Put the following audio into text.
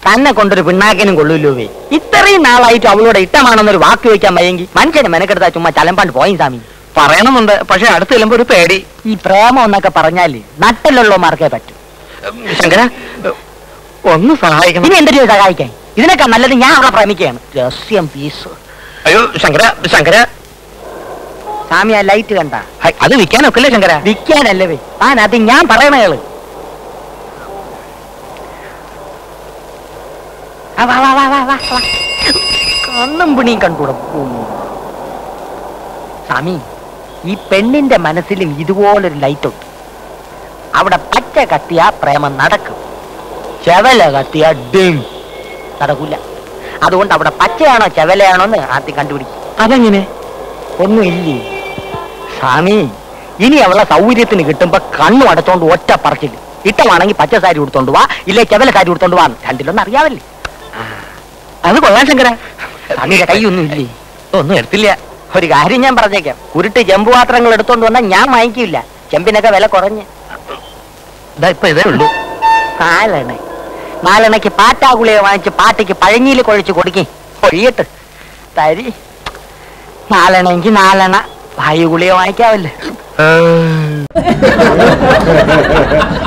തന്നെ കൊണ്ടൊരു പിണ്ണാക്കിനും കൊള്ളൂല്ലോവേ ഇത്രയും നാളായിട്ട് അവളോട് ഇഷ്ടമാണെന്നൊരു വാക്ക് വെക്കാൻ വയ്യെങ്കിൽ മനുഷ്യനെ മെനക്കെടുത്താ ചുമ്മാ ചലമ്പാണ്ട് പോയും സ്വാമി പറയണമെന്നുണ്ട് പക്ഷെ അടുത്ത് ചെല്ലുമ്പോ ഒരു പേടി ഈ പ്രേമം എന്നൊക്കെ പറഞ്ഞാല് നട്ടിലുള്ളമാർക്കേ പറ്റൂ ശങ്കര ഒന്ന് സഹായിക്കണം ഇനി എന്തൊരു സഹായിക്കാൻ ഇതിനൊക്കെ നല്ലത് ഞാൻ അവളെ പ്രേമിക്കുകയാണ് രഹസ്യം പീസ് അയ്യോ ശങ്കര ശങ്കര സ്വാമി ആ ലൈറ്റ് കണ്ട ഹൈ, അത് വിൽക്കാനൊക്കില്ലേ ശങ്കര വിൽക്കാനല്ലേ ആ അത് ഞാൻ പറയണേള് ആ, വാ, വാ, വാ, വാ, വാ, വാ. കണ്ണും പിണിയും കണ്ടൂടെ സ്വാമി ഈ പെണ്ണിന്റെ മനസ്സിലും ഇതുപോലൊരു ലൈറ്റ് ഉണ്ട് അവിടെ പച്ച കത്തിയ പ്രേമം നടക്കും ചെവല കത്തിയ ഡിം നടക്കൂല അതുകൊണ്ട് അവിടെ പച്ചയാണോ ചെവലയാണോ എന്ന് ആദ്യം കണ്ടുപിടിക്കും അതെങ്ങനെ ഒന്നുമില്ലേ സ്വാമി ഇനി അവളെ സൗകര്യത്തിന് കിട്ടുമ്പോ കണ്ണു അടച്ചോണ്ട് ഒറ്റ പറച്ചില് ഇട്ടമാണെങ്കിൽ പച്ച സാരി കൊടുത്തോണ്ട് വാ ഇല്ലേ ചെവല സാരി കൊടുത്തോണ്ട് വാ രണ്ടിലൊന്നും അറിയാവല്ലേ അത് കൊള്ളാം ശങ്കര സ്വാമിയുടെ കൈയൊന്നും ഇല്ലേ ഒന്നും എടുത്തില്ല ഒരു കാര്യം ഞാൻ പറഞ്ഞേക്കാം കുരുട്ട് ചെമ്പ് പാത്രങ്ങൾ എടുത്തോണ്ട് വന്നാൽ ഞാൻ വാങ്ങിക്കില്ല ചെമ്പിനൊക്കെ വില കുറഞ്ഞ് ഇതാ ഇപ്പൊ ഇതേ ഉള്ളൂ നാലെണ്ണ നാലെണ്ണയ്ക്ക് പാറ്റാഗുളിയെ വാങ്ങിച്ച് പാട്ടിക്ക് പഴഞ്ഞിയിൽ കുഴച്ച് കൊടുക്കി ഒഴിയട്ട് തരി നാലെണ്ണെങ്കിൽ നാലെണ്ണ വായു ഗുളിക വാങ്ങിക്കാവല്ലേ